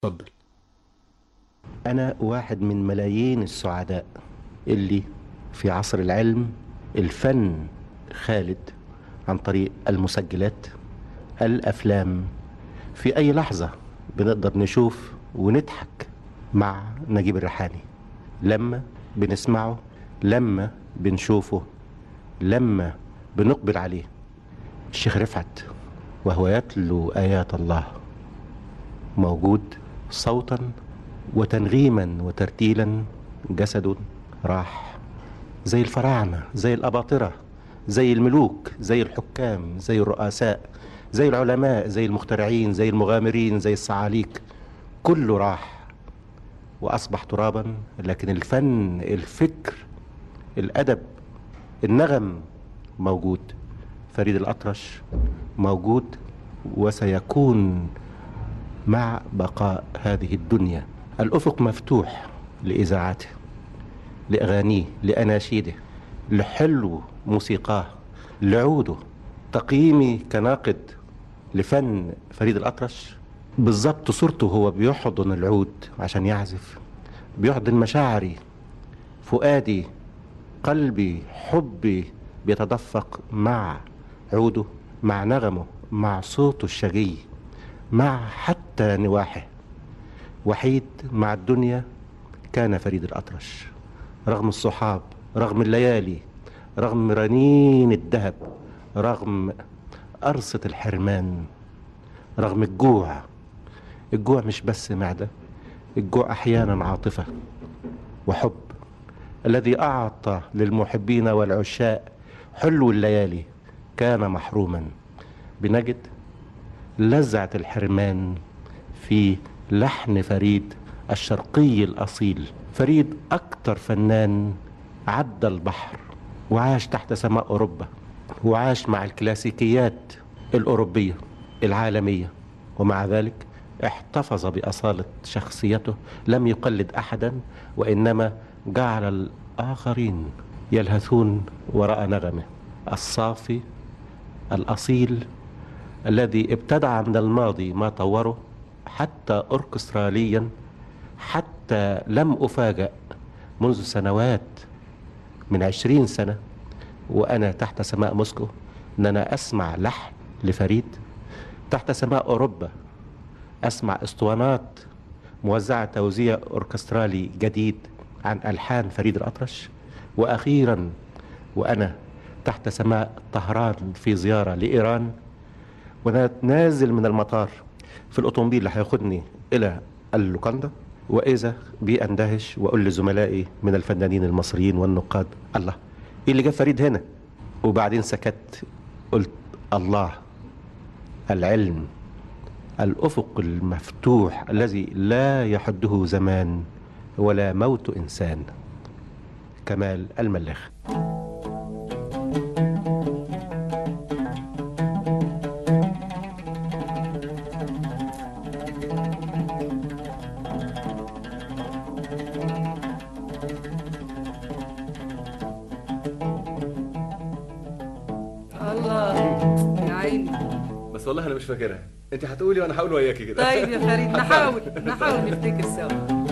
اتفضل أنا واحد من ملايين السعداء اللي في عصر العلم الفن خالد عن طريق المسجلات الأفلام في أي لحظة بنقدر نشوف ونضحك مع نجيب الريحاني لما بنسمعه لما بنشوفه لما بنقبل عليه الشيخ رفعت وهو يتلو آيات الله موجود صوتا وتنغيما وترتيلا جسد راح زي الفراعنة زي الأباطرة زي الملوك زي الحكام زي الرؤساء زي العلماء زي المخترعين زي المغامرين زي الصعاليك كله راح وأصبح ترابا لكن الفن الفكر الأدب النغم موجود فريد الأطرش موجود وسيكون مع بقاء هذه الدنيا الأفق مفتوح لإذاعاته لأغانيه لأناشيده لحلو موسيقاه لعوده تقييمي كناقد لفن فريد الأطرش بالظبط صورته هو بيحضن العود عشان يعزف بيحضن مشاعري فؤادي قلبي حبي بيتدفق مع عوده مع نغمه مع صوته الشجي مع حتى نواحه وحيد مع الدنيا كان فريد الأطرش رغم الصحاب رغم الليالي رغم رنين الذهب رغم قرصة الحرمان رغم الجوع الجوع مش بس معدة الجوع أحيانا عاطفة وحب الذي أعطى للمحبين والعشاء حلو الليالي كان محروما بنجد لذعة الحرمان في لحن فريد الشرقي الأصيل فريد أكتر فنان عدى البحر وعاش تحت سماء أوروبا وعاش مع الكلاسيكيات الأوروبية العالمية ومع ذلك احتفظ بأصالة شخصيته لم يقلد أحدا وإنما جعل الآخرين يلهثون وراء نغمه الصافي الأصيل الذي ابتدع من الماضي ما طوره حتى أوركستراليا حتى لم أفاجأ منذ سنوات من عشرين سنة وأنا تحت سماء موسكو أن أنا أسمع لحن لفريد تحت سماء أوروبا أسمع اسطوانات موزعة توزيع أوركسترالي جديد عن ألحان فريد الأطرش وأخيرا وأنا تحت سماء طهران في زيارة لإيران وانا نازل من المطار في الاوتوموبيل اللي هياخدني الى اللوكاندا واذا بي اندهش واقول لزملائي من الفنانين المصريين والنقاد الله ايه اللي جاب فريد هنا وبعدين سكت قلت الله العلم الافق المفتوح الذي لا يحده زمان ولا موت انسان كمال الملاخ الله يا عيني بس والله انا مش فاكرها انت هتقولي وانا هقول وياكي كده طيب يا فريد نحاول نحاول نفتكر سوا